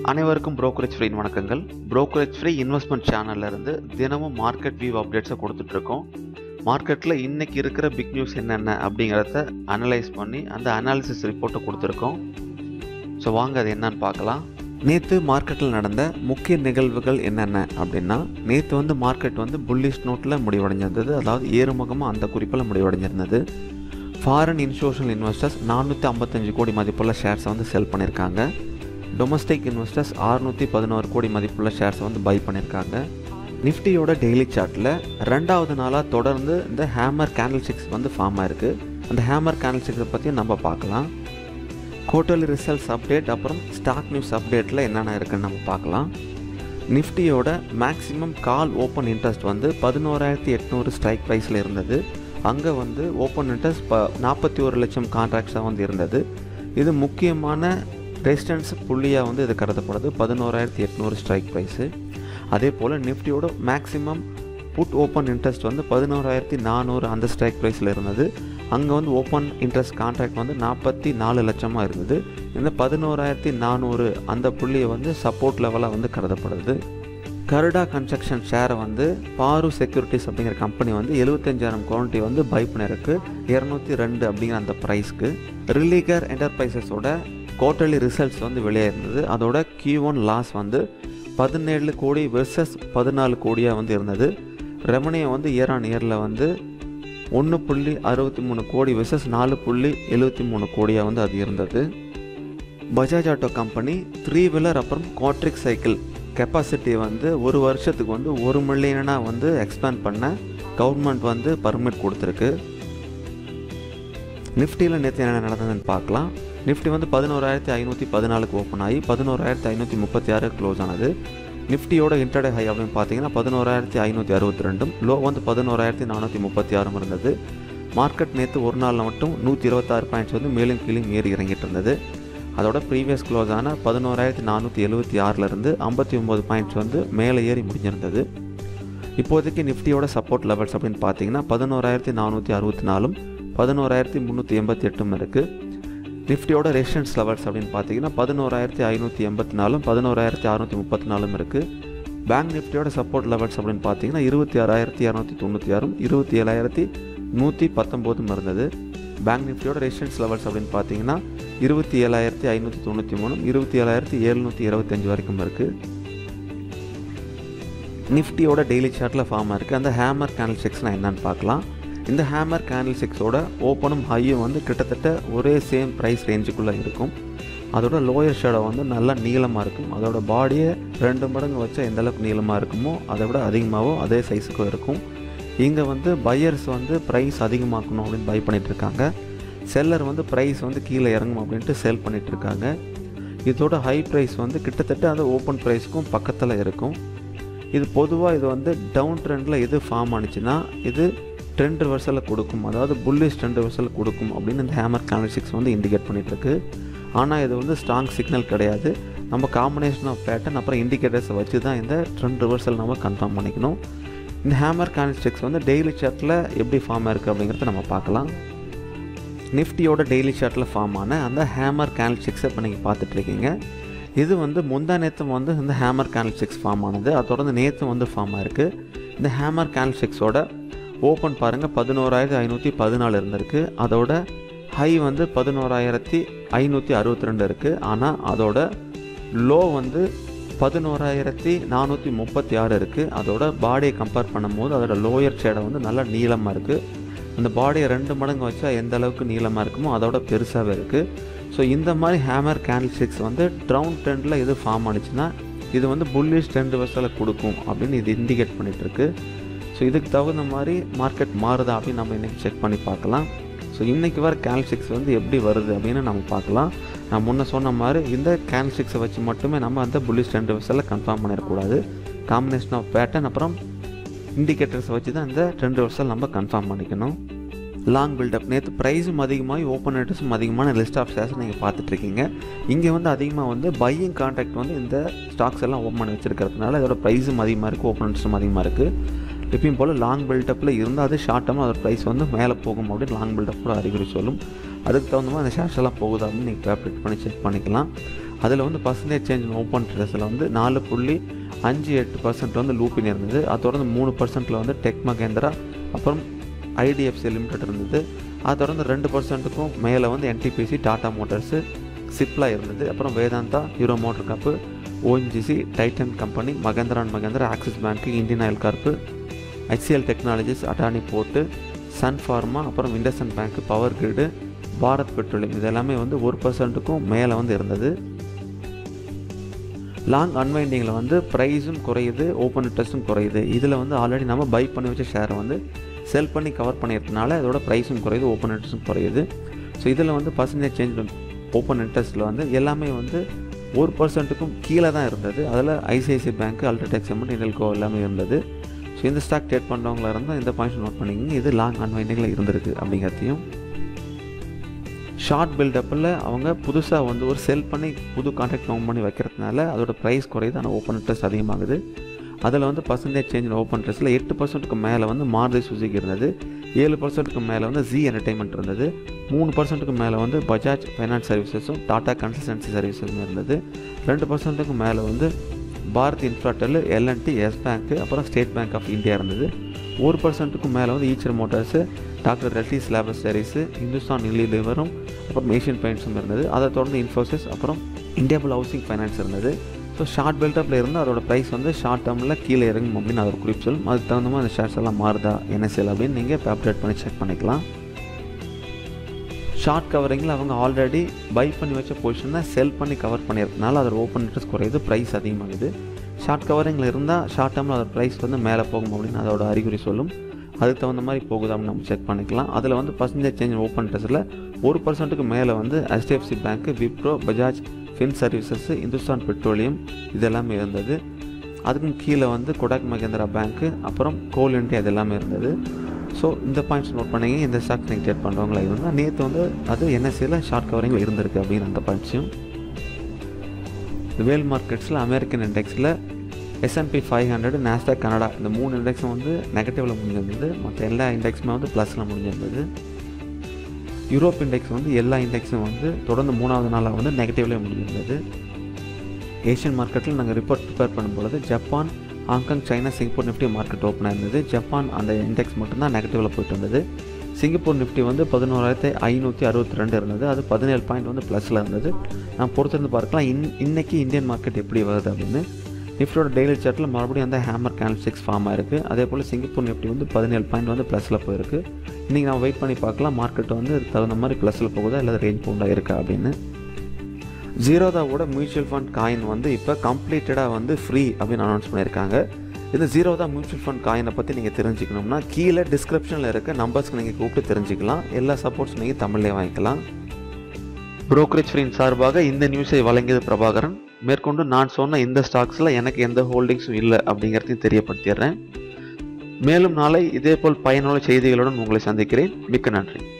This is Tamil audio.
அனைவருக்கும் brokerage ஃப்ரீ வணக்கங்கள் brokerage ஃப்ரீ இன்வெஸ்ட்மெண்ட் சேனல்ல இருந்து தினமும் மார்க்கெட் வியூ அப்டேட்ஸை கொடுத்துட்டு இருக்கோம் மார்க்கெட்டில் இன்னைக்கு இருக்கிற பிக் நியூஸ் என்னென்ன அப்படிங்கிறத அனலைஸ் பண்ணி அந்த அனாலிசிஸ் ரிப்போர்ட்டை கொடுத்துருக்கோம் ஸோ வாங்க அது என்னன்னு பார்க்கலாம் நேற்று மார்க்கெட்டில் நடந்த முக்கிய நிகழ்வுகள் என்னென்ன அப்படின்னா நேற்று வந்து மார்க்கெட் வந்து புல்லிஷ் நோட்டில் முடிவடைஞ்சிருந்தது அதாவது ஏறுமுகமாக அந்த குறிப்பில் முடிவடைஞ்சிருந்தது ஃபாரின் இன்ஸ்டியூஷனல் இன்வெஸ்டர்ஸ் நானூற்றி ஐம்பத்தஞ்சு கோடி மதிப்புள்ள ஷேர்ஸை வந்து செல் பண்ணியிருக்காங்க டொமஸ்டிக் இன்வெஸ்டர்ஸ் 611 பதினோரு கோடி மதிப்புள்ள ஷேர்ஸை வந்து பை பண்ணியிருக்காங்க நிஃப்டியோட டெய்லி சார்ட்டில் ரெண்டாவது நாளாக தொடர்ந்து இந்த ஹேமர் கேண்டில் சிக்ஸ் வந்து ஃபார்ம் ஆயிருக்கு அந்த ஹேமர் கேண்டில் சிக்ஸை பற்றியும் நம்ம பார்க்கலாம் குவார்ட்டர்லி ரிசல்ட்ஸ் அப்டேட் அப்புறம் ஸ்டாக் நியூஸ் அப்டேட்டில் என்னென்ன இருக்குன்னு நம்ம பார்க்கலாம் நிஃப்டியோட மேக்ஸிமம் கால் ஓப்பன் இன்ட்ரெஸ்ட் வந்து பதினோராயிரத்தி எட்நூறு ஸ்ட்ரைக் ப்ரைஸில் இருந்தது அங்கே வந்து ஓப்பன் இன்ட்ரெஸ்ட் ப நாற்பத்தி ஒரு லட்சம் கான்ட்ராக்ட்ஸாக வந்து இருந்தது இது முக்கியமான ரெசிஸ்டன்ஸ் புள்ளியாக வந்து இது கருதப்படுது பதினோராயிரத்தி எட்நூறு ஸ்ட்ரைக் ப்ரைஸு அதே போல் நிஃப்டியோட மேக்ஸிமம் புட் ஓப்பன் இன்ட்ரெஸ்ட் வந்து பதினோராயிரத்தி நானூறு அந்த ஸ்ட்ரைக் ப்ரைஸில் இருந்தது அங்கே வந்து ஓப்பன் இன்ட்ரெஸ்ட் கான்ட்ராக்ட் வந்து நாற்பத்தி நாலு லட்சமாக இருந்தது இந்த பதினோராயிரத்தி நானூறு அந்த புள்ளியை வந்து சப்போர்ட் லெவலாக வந்து கருதப்படுது கருடா கன்ஸ்ட்ரக்ஷன் ஷேரை வந்து பாரு செக்யூரிட்டிஸ் அப்படிங்கிற கம்பெனி வந்து எழுபத்தஞ்சாயிரம் குவான்டிட்டி வந்து பை பண்ணிருக்கு இரநூத்தி ரெண்டு அப்படிங்கிற அந்த ப்ரைஸ்க்கு ரிலீகர் என்டர்பிரைசஸோட குவார்ட்டர்லி ரிசல்ட்ஸ் வந்து வெளியே இருந்தது அதோட கியூ ஒன் லாஸ் வந்து பதினேழு கோடி வெர்சஸ் பதினாலு கோடியாக வந்து இருந்தது ரெவன்யூ வந்து இயர் ஆன் இயரில் வந்து ஒன்று புள்ளி அறுபத்தி மூணு கோடி வெர்சஸ் நாலு புள்ளி எழுபத்தி மூணு கோடியாக வந்து அது இருந்தது Bajaj auto company three wheeler அப்புறம் குவாட்ரிக் சைக்கிள் கெப்பாசிட்டி வந்து ஒரு வருஷத்துக்கு வந்து ஒரு மில்லியனாக வந்து எக்ஸ்பேண்ட் பண்ண கவர்மெண்ட் வந்து பர்மிட் கொடுத்துருக்கு நிஃப்டியில் நேற்று என்ன நடந்ததுன்னு பார்க்கலாம் நிஃப்டி வந்து பதினோராயிரத்தி ஐநூற்றி பதினாலுக்கு ஓப்பன் ஆகி பதினோராயிரத்தி ஐநூற்றி முப்பத்தி ஆறு க்ளோஸ் ஆனது நிஃப்டியோட இன்டர்டே ஹை அப்படின்னு பார்த்தீங்கன்னா பதினோராயிரத்தி ஐநூற்றி அறுபத்தி ரெண்டும் லோ வந்து பதினோராயிரத்தி நானூற்றி முப்பத்தி ஆறும் இருந்தது மார்க்கெட் நேற்று ஒரு நாளில் மட்டும் நூற்றி இருபத்தாறு பாயிண்ட்ஸ் வந்து மேலும் கீழும் ஏறி இறங்கிட்டு இருந்தது அதோட ப்ரீவியஸ் க்ளோஸ் ஆன பதினோராயிரத்தி நானூற்றி எழுபத்தி ஆறிலிருந்து ஐம்பத்தி ஒம்பது பாயிண்ட்ஸ் வந்து மேலே ஏறி முடிஞ்சிருந்தது இப்போதைக்கு நிஃப்டியோட சப்போர்ட் லெவல்ஸ் அப்படின்னு பார்த்தீங்கன்னா பதினோராயிரத்தி நானூற்றி அறுபத்தி நாலும் பதினோராயிரத்தி முந்நூற்றி எண்பத்தி எட்டும் இருக்குது நிஃப்டியோட ரெசிஸ்டன்ஸ் லெவல்ஸ் அப்படின்னு பார்த்தீங்கன்னா பதினோராயிரத்தி ஐநூற்றி எண்பத்தி நாலும் பதினோராயிரத்தி அறுநூற்றி முப்பத்தி நாலும் இருக்குது பேங்க் நிஃப்டியோட சப்போர்ட் லெவல்ஸ் அப்படின்னு பார்த்தீங்கன்னா இருபத்தி ஆறாயிரத்தி இரநூத்தி தொண்ணூற்றி ஆறும் இருபத்தி ஏழாயிரத்தி நூற்றி பத்தொம்போதும் இருந்தது பேங்க் நிஃப்டியோட ரெசிஸ்டன்ஸ் லெவல்ஸ் அப்படின்னு பார்த்தீங்கன்னா இருபத்தி ஏழாயிரத்தி ஐநூற்றி தொண்ணூற்றி மூணும் இருபத்தி ஏழாயிரத்தி எழுநூற்றி இருபத்தஞ்சு வரைக்கும் இருக்குது நிஃப்டியோட டெய்லி சார்ட்டில் ஃபார்ம் இருக்குது அந்த ஹேமர் கேண்டில் சிக்ஸ்னால் என்னன்னு பார்க்கலாம் இந்த ஹேமர் கேண்டில் சிக்ஸோட ஓப்பனும் ஹையும் வந்து கிட்டத்தட்ட ஒரே சேம் ப்ரைஸ் ரேஞ்சுக்குள்ளே இருக்கும் அதோட லோயர் ஷேடோ வந்து நல்லா நீளமாக இருக்கும் அதோட பாடியை ரெண்டு மடங்கு வச்சா எந்த அளவுக்கு நீளமாக இருக்குமோ அதை விட அதிகமாகவும் அதே சைஸுக்கும் இருக்கும் இங்கே வந்து பையர்ஸ் வந்து ப்ரைஸ் அதிகமாக்கணும் அப்படின்னு பை பண்ணிட்டு இருக்காங்க செல்லர் வந்து ப்ரைஸ் வந்து கீழே இறங்கும் அப்படின்ட்டு சேல் பண்ணிட்டு இருக்காங்க இதோட ஹை ப்ரைஸ் வந்து கிட்டத்தட்ட அந்த ஓப்பன் ப்ரைஸ்க்கும் பக்கத்தில் இருக்கும் இது பொதுவாக இது வந்து டவுன் ட்ரெண்டில் எது ஃபார்ம் ஆனிச்சுன்னா இது ட்ரெண்ட் ரிவர்சலில் கொடுக்கும் அதாவது புல்லிஷ் ட்ரெண்ட் ரிவர்சலில் கொடுக்கும் அப்படின்னு இந்த ஹேமர் கேண்டில்ஸ்டிக்ஸ் வந்து இண்டிகேட் பண்ணிகிட்ருக்கு ஆனால் இது வந்து ஸ்ட்ராங் சிக்னல் கிடையாது நம்ம காம்பினேஷன் ஆஃப் பேட்டர்ன் அப்புறம் இண்டிகேட்டர்ஸை வச்சு தான் இந்த ட்ரெண்ட் ரிவர்சல் நம்ம கன்ஃபார்ம் பண்ணிக்கணும் இந்த ஹேமர் கேண்டில்ஸ்டிக்ஸ் வந்து டெய்லி சார்ட்டில் எப்படி ஃபார்ம் ஆயிருக்கு அப்படிங்கிறத நம்ம பார்க்கலாம் நிஃப்டியோட டெய்லி சார்ட்டில் ஃபார்ம் ஆன அந்த ஹேமர் கேண்டில்ஸ்டிக்ஸை இப்போ நீங்கள் பார்த்துட்ருக்கீங்க இது வந்து முந்தா நேற்று வந்து இந்த ஹேமர் கேண்டில்ஸ்டிக்ஸ் ஃபார்ம் ஆனது அது தொடர்ந்து நேற்று வந்து ஃபார்ம் ஆயிருக்கு இந்த ஹேமர் கேண்டில்ஸ்டிக்ஸோட ஓப்பன் பாருங்கள் பதினோராயிரத்தி ஐநூற்றி பதினாலு இருந்திருக்கு அதோட ஹை வந்து பதினோராயிரத்தி ஐநூற்றி அறுபத்தி ரெண்டு இருக்குது ஆனால் அதோட லோ வந்து பதினோராயிரத்தி நானூற்றி முப்பத்தி ஆறு இருக்குது அதோட பாடியை கம்பேர் பண்ணும்போது அதோட லோயர் ஷேடை வந்து நல்லா நீளமாக இருக்குது அந்த பாடியை ரெண்டு மடங்கு வச்சா எந்த அளவுக்கு நீளமாக இருக்குமோ அதோட பெருசாகவே இருக்குது ஸோ இந்த மாதிரி ஹேமர் கேண்டில் ஸ்டிக்ஸ் வந்து ட்ரவுன் ட்ரெண்டில் எது ஃபார்ம் ஆனிச்சுன்னா இது வந்து புல்லிஷ் ட்ரெண்ட் வசலில் கொடுக்கும் அப்படின்னு இது இண்டிகேட் பண்ணிகிட்ருக்கு ஸோ இதுக்கு தகுந்த மாதிரி மார்க்கெட் மாறுதா அப்படின்னு நம்ம இன்றைக்கி செக் பண்ணி பார்க்கலாம் ஸோ இன்றைக்கி வர கேல்சிக்ஸ் வந்து எப்படி வருது அப்படின்னு நம்ம பார்க்கலாம் நான் முன்ன சொன்ன மாதிரி இந்த கேல்சிக்ஸை வச்சு மட்டுமே நம்ம அந்த புல்லிஷ் ட்ரெண்ட் வசலில் கன்ஃபார்ம் பண்ணிடக்கூடாது காம்பினேஷன் ஆஃப் பேட்டர்ன் அப்புறம் இண்டிகேட்டர்ஸை வச்சு தான் இந்த ட்ரெண்ட் வசல் நம்ம கன்ஃபார்ம் பண்ணிக்கணும் லாங் பில்டப் நேற்று ப்ரைஸும் அதிகமாகி ஓப்பன் ரேட்டஸும் அதிகமான லிஸ்ட் ஆஃப் ஷேர்ஸ் நீங்கள் பார்த்துட்ருக்கீங்க இங்கே வந்து அதிகமாக வந்து பையிங் கான்ட்ராக்ட் வந்து இந்த ஸ்டாக்ஸ் எல்லாம் ஓப்பன் பண்ணி வச்சிருக்கிறதுனால இதோட ப்ரைஸும் அதிகமாக இருக்குது ஓப்பன் ரேட்ஸும் அதிகமாக இருக்குது எப்பயும் போல் லாங் பில்டப்பில் இருந்தால் அது ஷார்ட் டேர்மில் அதோட ப்ரைஸ் வந்து மேலே போகும் அப்படின்னு லாங் பில்டப்போட அறிகுறி சொல்லும் அதுக்கு தகுந்த மாதிரி அந்த ஷேர்ஸ் எல்லாம் போகுது அப்படின்னு நீங்கள் கேல்குலேட் பண்ணி செக் பண்ணிக்கலாம் அதில் வந்து பர்சன்டேஜ் சேஞ்ச் ஓப்பன் ட்ரெஸில் வந்து நாலு புள்ளி அஞ்சு எட்டு பர்சன்ட் வந்து லூப்பின் இருந்தது அதை தொடர்ந்து மூணு பர்சன்ட்டில் வந்து டெக் மகேந்திரா அப்புறம் ஐடிஎஃப்சி லிமிடெட் இருந்தது அதை தொடர்ந்து ரெண்டு பர்சன்ட்டுக்கும் மேலே வந்து என்டிபிசி டாடா மோட்டார்ஸு சிப்லா இருந்தது அப்புறம் Vedanta Hero Motor Corp ONGC Titan company Mahindra and Mahindra Axis Bank Indian Oil Corp HCL Technologies Adani Port Sun Pharma அப்புறம் IndusInd Bank Power Grid Bharat Petroleum இது எல்லாமே வந்து ஒரு பர்சன்ட்டுக்கும் மேலே வந்து இருந்தது லாங் அன்வைண்டிங்கில் வந்து ப்ரைஸும் குறையுது ஓப்பன் இன்ட்ரெஸ்ட்டும் குறையுது இதில் வந்து ஆல்ரெடி நம்ம பை பண்ணி வச்ச ஷேரை வந்து செல் பண்ணி கவர் பண்ணியிருக்கனால இதோட ப்ரைஸும் குறையுது ஓப்பன் இன்ட்ரெஸ்ட்டும் குறையுது ஸோ இதில் வந்து பர்சன்டேஜ் சேஞ்ச் ஓப்பன் இன்ட்ரெஸ்ட்டில் வந்து எல்லாமே வந்து ஒரு பர்சன்ட்டுக்கும் கீழே தான் இருந்தது அதில் ICICI Bank UltraTech Cement Hindalco எல்லாமே இருந்தது ஸோ இந்த ஸ்டாக் ட்ரேட் பண்ணுறவங்களா இருந்தால் இந்த பாயிண்ட்ஸ் நோட் பண்ணிக்கங்க இது லாங் அன்வைண்டிங்கில் இருந்திருக்கு அப்படிங்கிறதையும் ஷார்ட் பில்டப்பில் அவங்க புதுசாக வந்து ஒரு செல் பண்ணி புது கான்ட்ராக்ட் ஃபவுண்ட் பண்ணி வைக்கிறதுனால அதோட ப்ரைஸ் குறையுது ஆனால் ஓப்பன் இன்ட்ரெஸ்ட் அதிகமாகுது அதில் வந்து பர்சன்டேஜ் சேஞ்ச் ஓப்பன் இன்ட்ரெஸ்ட்டில் எட்டு பர்சன்ட்டுக்கு மேலே வந்து மாருதி சுசுகி இருந்தது ஏழு பர்சன்ட்டுக்கு மேலே வந்து ஜி என்டர்டைன்மெண்ட் இருந்தது மூணு பர்சன்ட்டுக்கு மேலே வந்து பஜாஜ் ஃபைனான்ஸ் சர்வீசஸும் டாடா கன்சல்டன்சி சர்வீசஸும் இருந்தது ரெண்டு பர்சன்ட்டுக்கு மேலே வந்து Bharat Infratel LNT Yes Bank அப்புறம் ஸ்டேட் பேங்க் ஆஃப் இந்தியா இருந்தது ஒரு பர்சன்ட்டுக்கும் மேலே வந்து Eicher Motors Doctor Reddy's Lab service Hindustan லிவரும் அப்புறம் ஏஷியன் பெயிண்ட்ஸும் இருந்தது அதை தொடர்ந்து இன்ஃபோசிஸ் அப்புறம் இந்தியாபுல் ஹவுசிங் ஃபைனான்ஸ் இருந்தது ஸோ ஷார்ட் பில்டப்பில் இருந்து அதோட ப்ரைஸ் வந்து ஷார்ட் டேர்மில் கீழே இறங்கும் அப்படின்னு அதோட குறிப்பு சொல்லும் அதுக்கு தகுந்த மாதிரி அந்த ஷேர்ஸ் எல்லாம் மாறுதா என்ன சேல் அப்படின்னு நீங்கள் இப்போ அப்டேட் பண்ணி செக் பண்ணிக்கலாம் ஷார்ட் கவரிங்கில் அவங்க ஆல்ரெடி பை பண்ணி வச்ச பொசிஷனை செல் பண்ணி கவர் பண்ணியிருக்கனால அதோட ஓப்பன் இன்ட்ரெஸ்ட் குறையுது ப்ரைஸ் அதிகமாகுது ஷார்ட் கவரிங்கில் இருந்தால் ஷார்ட் டேர்மில் அதோட ப்ரைஸ் வந்து மேலே போகும் அப்படின்னு அதோட அறிகுறி சொல்லும் அதுக்கு தகுந்த மாதிரி போகுதான்னு நம்ம செக் பண்ணிக்கலாம் அதில் வந்து பர்சன்டேஜ் சேஞ்ச் ஓப்பன் இன்ட்ரெஸ்ட்டில் ஒரு பர்சன்ட்டுக்கு மேலே வந்து HDFC Bank Wipro Bajaj Fin Services Hindustan Petroleum இது எல்லாமே இருந்தது அதுக்கும் கீழே வந்து கொடாக் மகேந்திரா பேங்க்கு அப்புறம் கோல் இண்டியா இது எல்லாமே இருந்தது ஸோ இந்த பாயிண்ட்ஸ் நோட் பண்ணிங்க இந்த ஸ்டாக் நீங்கள் ட்ரேட் பண்ணுறவங்களா இருந்தால் நேற்று வந்து அது என்எஸ்சியில் ஷார்ட் கவரிங்கில் இருந்திருக்கு அப்படின்னு அந்த பாயிண்ட்ஸையும் வேல் மார்க்கெட்ஸில் அமெரிக்கன் இண்டெக்ஸில் SNP five hundred Nasdaq Canada இந்த மூணு இண்டெக்ஸும் வந்து நெகட்டிவில் முடிஞ்சிருந்தது மற்ற எல்லா இண்டெக்ஸுமே வந்து ப்ளஸில் முடிஞ்சிருந்தது யூரோப் இண்டெக்ஸ் வந்து எல்லா இண்டெக்ஸும் வந்து தொடர்ந்து மூணாவது நாளாக வந்து நெகட்டிவ்லேயே முடிஞ்சிருந்தது ஏஷியன் மார்க்கெட்டில் நாங்கள் ரிப்போர்ட் ப்ரிப்பேர் பண்ணும்பொழுது Japan Hong Kong China Singapore Nifty market open ஆயிருந்தது ஜப்பான் அந்த இண்டெக்ஸ் மட்டும்தான் நெகட்டிவில் போயிட்டு வந்தது சிங்கப்பூர் நிஃப்டி வந்து பதினோராயிரத்தி ஐநூற்றி அறுபத்தி ரெண்டு இருந்தது அது பதினேழு பாயிண்ட் வந்து ப்ளஸில் இருந்தது நான் பொறுத்திருந்து பார்க்கலாம் இன் இன்னைக்கு இந்தியன் மார்க்கெட் எப்படி வருது அப்படின்னு நிஃப்டியோட டெய்லி சார்ட்டில் மறுபடியும் அந்த ஹேமர் கேனல் சிக்ஸ் ஃபார்ம் ஆயிருக்கு அதே போல் சிங்கப்பூர் நிஃப்டி வந்து பதினேழு பாயிண்ட் வந்து ப்ளஸில் போயிருக்கு இன்றைக்கி நான் வெயிட் பண்ணி பார்க்கலாம் மார்க்கெட் வந்து அதுக்கு தகுந்த மாதிரி ப்ளஸில் போகுதா இல்லை ரேஞ்ச் பவுண்டாக இருக்கா அப்படின்னு ஜீரோதாவோட மியூச்சுவல் ஃபண்ட் காயின் வந்து இப்போ கம்ப்ளீட்டடாக வந்து ஃப்ரீ அப்படின்னு அனௌன்ஸ் பண்ணியிருக்காங்க இந்த ஜீரோதா மியூச்சுவல் ஃபண்ட் காயினை பற்றி நீங்கள் தெரிஞ்சுக்கணும்னா கீழே டிஸ்கிரிப்ஷனில் இருக்க நம்பர்ஸ்க்கு நீங்கள் கூப்பிட்டு தெரிஞ்சுக்கலாம் எல்லா சப்போர்ட்ஸ் நீங்கள் தமிழ்லேயே வாங்கிக்கலாம் புரோக்கரேஜ் ஃப்ரீன் சார்பாக இந்த நியூஸை வழங்கியது பிரபாகரன் மேற்கொண்டு நான் சொன்ன இந்த ஸ்டாக்ஸில் எனக்கு எந்த ஹோல்டிங்ஸும் இல்லை அப்படிங்கிறதையும் தெரியப்படுத்திடுறேன் மேலும் நாளை இதேபோல் பயனுள்ள செய்திகளுடன் உங்களை சந்திக்கிறேன் மிக்க நன்றி